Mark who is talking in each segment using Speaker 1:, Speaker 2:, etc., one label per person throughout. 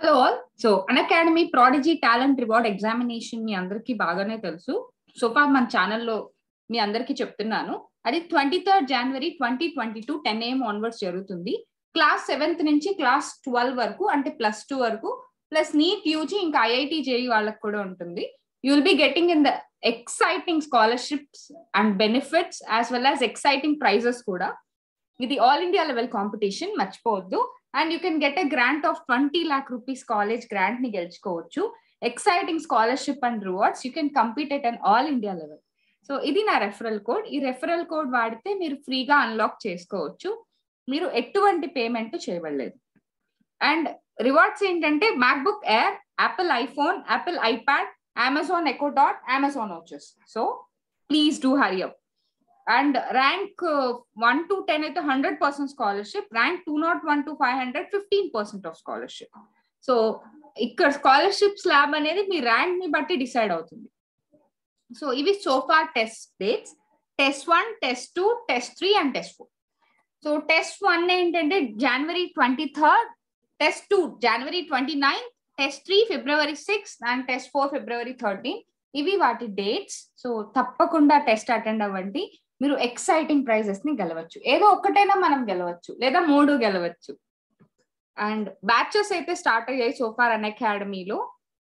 Speaker 1: hello all so Unacademy prodigy talent reward examination మీ అందరికీ బాగానే తెలుసు సో ఫార్ మన ఛానల్లో మీ అందరికీ చెప్తున్నాను అది twenty third January twenty twenty two ten AM onwards జరుగుతుంది క్లాస్ సెవెంత్ నుంచి క్లాస్ ట్వెల్వ్ వరకు అంటే ప్లస్ టూ వరకు ప్లస్ నీట్ యూజీ ఇంకా ఐఐటి జేఈ వాళ్ళకి కూడా ఉంటుంది you will be getting in the exciting scholarships and benefits as well as exciting prizes కూడా ఇది ఆల్ ఇండియా లెవెల్ కాంపిటీషన్ మర్చిపోవద్దు and you can get a grant of twenty lakh rupees college grant ని గెలుచుకోవచ్చు exciting scholarship and rewards you can compete at an all India level so ఇది నా referral code ఈ referral code వాడితే మీరు ఫ్రీగా unlock చేసుకోవచ్చు మీరు ఎటువంటి పేమెంట్ చేయబడలేదు అండ్ రివార్డ్స్ ఏంటంటే MacBook Air Apple iPhone Apple iPad Amazon Echo Dot Amazon వచ్చెస్ so please do hurry up and rank one to ten అయితే hundred percent scholarship rank two not one to five hundred fifteen percent of scholarship so ఇక్కడ scholarship slab అనేది మీ rank ని బట్టి decide అవుతుంది so ఇవి so far test dates test one test two test three and test four so test one ఏంటంటే January twenty third test two January twenty nine test three February six and test four February thirteen ఇవి వాటి dates so తప్పకుండా test attend అవ్వండి మీరు exciting prices ని గెలవచ్చు ఏదో ఒక్కటైనా మనం గెలవచ్చు లేదా మూడు గెలవచ్చు అండ్ బ్యాచెస్ అయితే స్టార్ట్ అయ్యాయి సోఫార్ అన్ అకాడమీలో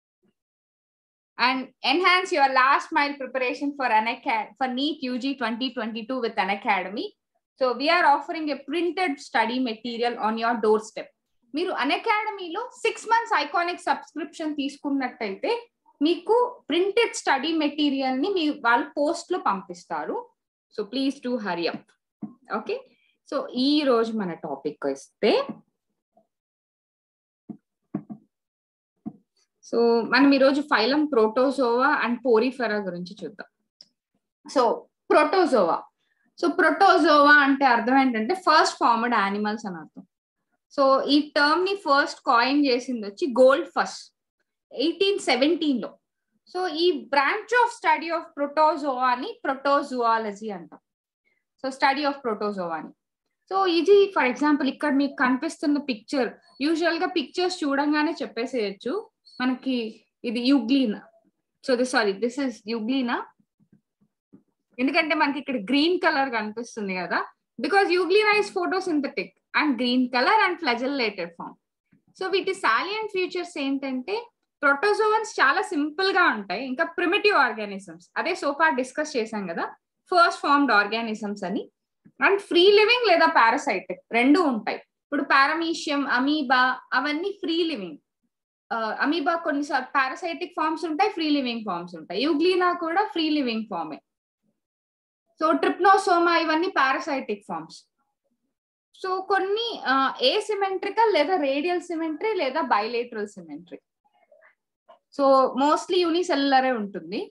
Speaker 1: and enhance your last mile preparation for అన్ for NEET UG twenty twenty two with Unacademy so we are offering a printed study material on your doorstep మీరు అన్ అకాడమీలో six months iconic subscription తీసుకున్నట్టయితే మీకు printed study material ని మీ వాళ్ళు post లో పంపిస్తారు so please do hurry up okay so ఈ రోజు మన టాపిక్ వస్తే సో మనం ఈరోజు ఫైలం ప్రోటోజోవా అండ్ పోరిఫెరా గురించి చూద్దాం సో ప్రోటోజోవా సో ప్రోటోజోవా అంటే అర్థం ఏంటంటే ఫస్ట్ ఫార్మ్డ్ యానిమల్స్ అని అర్థం సో ఈ టర్మ్ ని ఫస్ట్ కాయిన్ చేసింది వచ్చి గోల్డ్ ఫస్ట్ ఎయిటీన్ సెవెంటీన్ లో సో ఈ branch of study of protozoa అని ప్రోటోజువాలజీ అంటాం సో స్టడీ ఆఫ్ ప్రోటోజోవా అని సో ఇది ఫర్ ఎగ్జాంపుల్ ఇక్కడ మీకు కనిపిస్తున్న పిక్చర్ యూజువల్ గా పిక్చర్స్ చూడంగానే చెప్పేసేయచ్చు మనకి ఇది euglena so this sorry this is euglena ఎందుకంటే మనకి ఇక్కడ గ్రీన్ కలర్ కనిపిస్తుంది కదా because euglena is photosynthetic and green colour and flagellated form so వీటి సాలియంట్ ఫీచర్స్ ఏంటంటే ప్రోటోజోవన్స్ చాలా సింపుల్ గా ఉంటాయి ఇంకా ప్రిమిటివ్ ఆర్గానిజమ్స్ అదే సోఫా డిస్కస్ చేశాం కదా ఫస్ట్ ఫార్మ్డ్ ఆర్గానిజమ్స్ అని అండ్ ఫ్రీ లివింగ్ లేదా పారాసైటిక్ రెండు ఉంటాయి ఇప్పుడు పారమీషియం అమీబా అవన్నీ ఫ్రీ లివింగ్ అమీబా కొన్నిసార్లు పారాసైటిక్ ఫార్మ్స్ ఉంటాయి ఫ్రీ లివింగ్ ఫార్మ్స్ ఉంటాయి యూగ్లీనా కూడా ఫ్రీ లివింగ్ ఫార్మే సో ట్రిప్నోసోమా ఇవన్నీ పారాసైటిక్ ఫార్మ్స్ సో కొన్ని ఏ సిమెట్రికల్ లేదా రేడియల్ సిమెట్రీ లేదా బైలేటరల్ సిమెట్రీ సో మోస్ట్లీ యూనిసెల్యులరే ఉంటుంది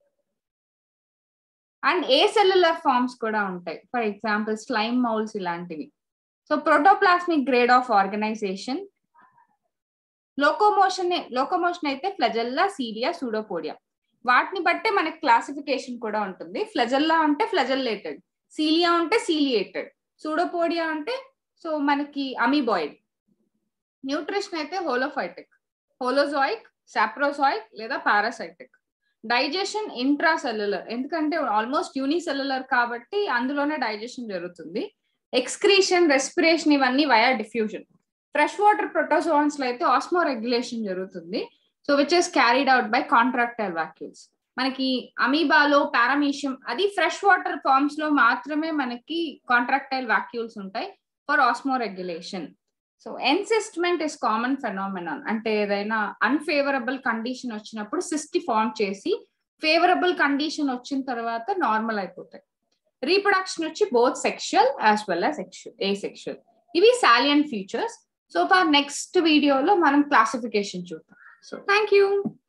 Speaker 1: అండ్ ఏ సెల్యులర్ ఫార్మ్స్ కూడా ఉంటాయి ఫర్ ఎగ్జాంపుల్ స్లైమ్ మౌల్స్ ఇలాంటివి so protoplasmic grade of organisation locomotion locomotion అయితే ఫ్లజల్లా సీలియా సూడోపోడియా వాటిని బట్టే మనకి క్లాసిఫికేషన్ కూడా ఉంటుంది ఫ్లజల్లా అంటే ఫ్లజల్లేటెడ్ సీలియా అంటే సీలియేటెడ్ సూడోపోడియా అంటే సో మనకి అమీబాయిడ్ న్యూట్రిషన్ అయితే హోలోఫైటిక్ హోలోజాయిక్ సాప్రోజాయిక్ లేదా పారాసైటిక్ డైజెషన్ ఇంట్రా సెల్యులర్ ఎందుకంటే ఆల్మోస్ట్ యూనిసెల్యులర్ కాబట్టి అందులోనే డైజెషన్ జరుగుతుంది ఎక్స్క్రీషన్ రెస్పిరేషన్ ఇవన్నీ via diffusion fresh water protozoans లో అయితే ఆస్మో రెగ్యులేషన్ జరుగుతుంది so which is carried out by contractile vacuoles మనకి అమీబాలో పారామీషియం అది ఫ్రెష్ వాటర్ ఫార్మ్స్ లో మాత్రమే మనకి కాంట్రాక్టైల్ వాక్యూల్స్ ఉంటాయి for osmoregulation so encystment is common phenomenon అంటే ఏదైనా అన్ఫేవరబుల్ కండిషన్ వచ్చినప్పుడు సిస్టి ఫార్మ్ చేసి ఫేవరబుల్ కండిషన్ వచ్చిన తర్వాత నార్మల్ అయిపోతాయి రీప్రొడక్షన్ వచ్చి both sexual as well as sexual asexual ఇవి salient features so for next వీడియోలో మనం క్లాసిఫికేషన్ చూద్దాం సో థ్యాంక్ యూ